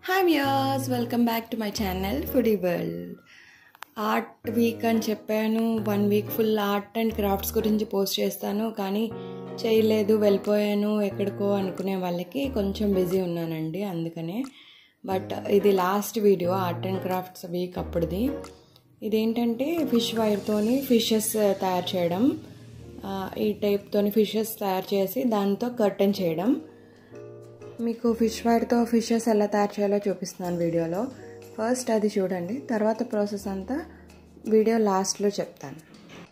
hi viewers welcome back to my channel foodie world art week అని చెప్పాను one week full art and crafts గురించి post చేస్తాను కానీ చేయలేదు వెళ్ళిపోయాను ఎక్కడికో అనుకునే వాళ్ళకి కొంచెం బిజీ ఉన్నానండి అందుకనే బట్ ఇది last video art and crafts week అప్పుడుది ఇదేంటంటే ఫిష్ వైర్తోని ఫిషెస్ తయారు చేయడం ఆ, ఈ టైప్తోని ఫిషెస్ తయారు చేసి దాంతో కర్టెన్ చేయడం మీకు ఫిష్ వైర్తో ఫిషెస్ ఎలా తయారు చేయాలో చూపిస్తున్నాను వీడియోలో ఫస్ట్ అది చూడండి తర్వాత ప్రాసెస్ అంతా వీడియో లాస్ట్లో చెప్తాను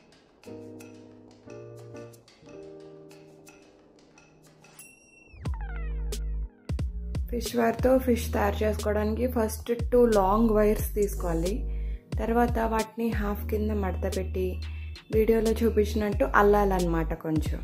ఫిష్ వైర్తో ఫిష్ తయారు చేసుకోవడానికి ఫస్ట్ టూ లాంగ్ వైర్స్ తీసుకోవాలి తర్వాత వాటిని హాఫ్ కింద మడత పెట్టి వీడియోలో చూపించినట్టు అల్లాలన్నమాట కొంచెం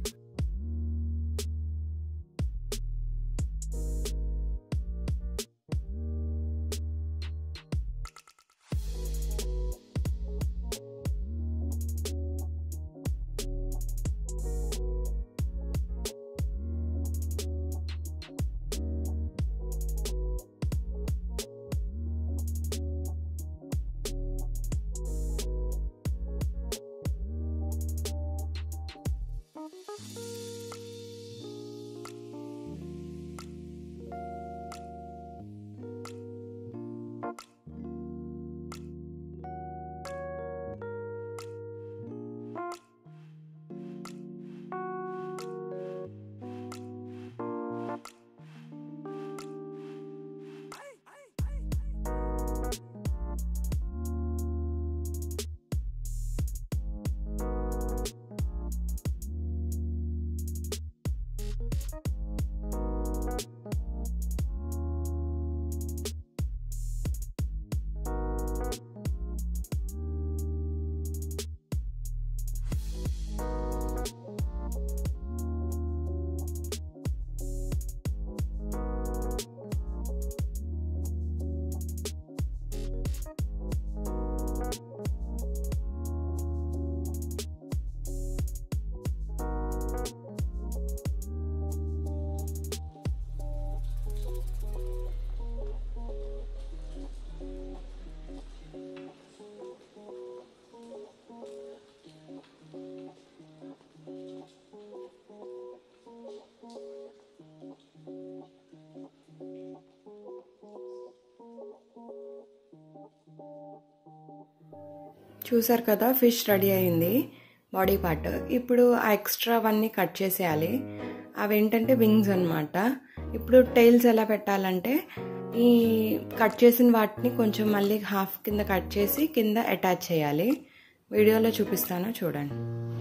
చూసారు కదా ఫిష్ రెడీ అయింది బాడీ పార్ట్ ఇప్పుడు ఆ ఎక్స్ట్రా అవన్నీ కట్ చేసేయాలి అవి ఏంటంటే వింగ్స్ అనమాట ఇప్పుడు టైల్స్ ఎలా పెట్టాలంటే ఈ కట్ చేసిన వాటిని కొంచెం మళ్ళీ హాఫ్ కింద కట్ చేసి కింద అటాచ్ చేయాలి వీడియోలో చూపిస్తాను చూడండి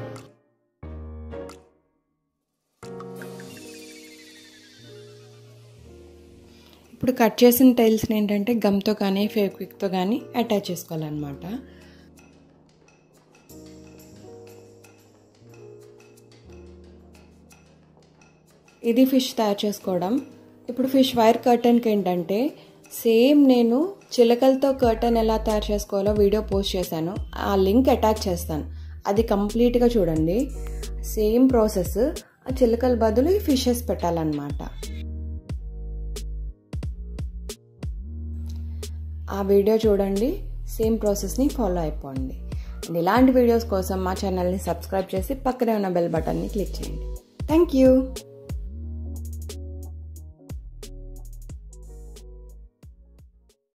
ఇప్పుడు కట్ చేసిన టైల్స్ని ఏంటంటే గమ్తో కానీ ఫేక్విక్తో కానీ అటాచ్ చేసుకోవాలన్నమాట ఇది ఫిష్ తయారు చేసుకోవడం ఇప్పుడు ఫిష్ వైర్ కర్టన్కి ఏంటంటే సేమ్ నేను చిలకలతో కర్టన్ ఎలా తయారు చేసుకోవాలో వీడియో పోస్ట్ చేశాను ఆ లింక్ అటాచ్ చేస్తాను అది కంప్లీట్గా చూడండి సేమ్ ప్రాసెస్ ఆ చిలకల బదులు ఈ ఫిషెస్ పెట్టాలన్నమాట ఆ వీడియో చూడండి సేమ్ ప్రాసెస్ని ఫాలో అయిపోండి అండ్ ఇలాంటి వీడియోస్ కోసం మా ఛానల్ని సబ్స్క్రైబ్ చేసి పక్కనే ఉన్న బెల్ బటన్ని క్లిక్ చేయండి థ్యాంక్ యూ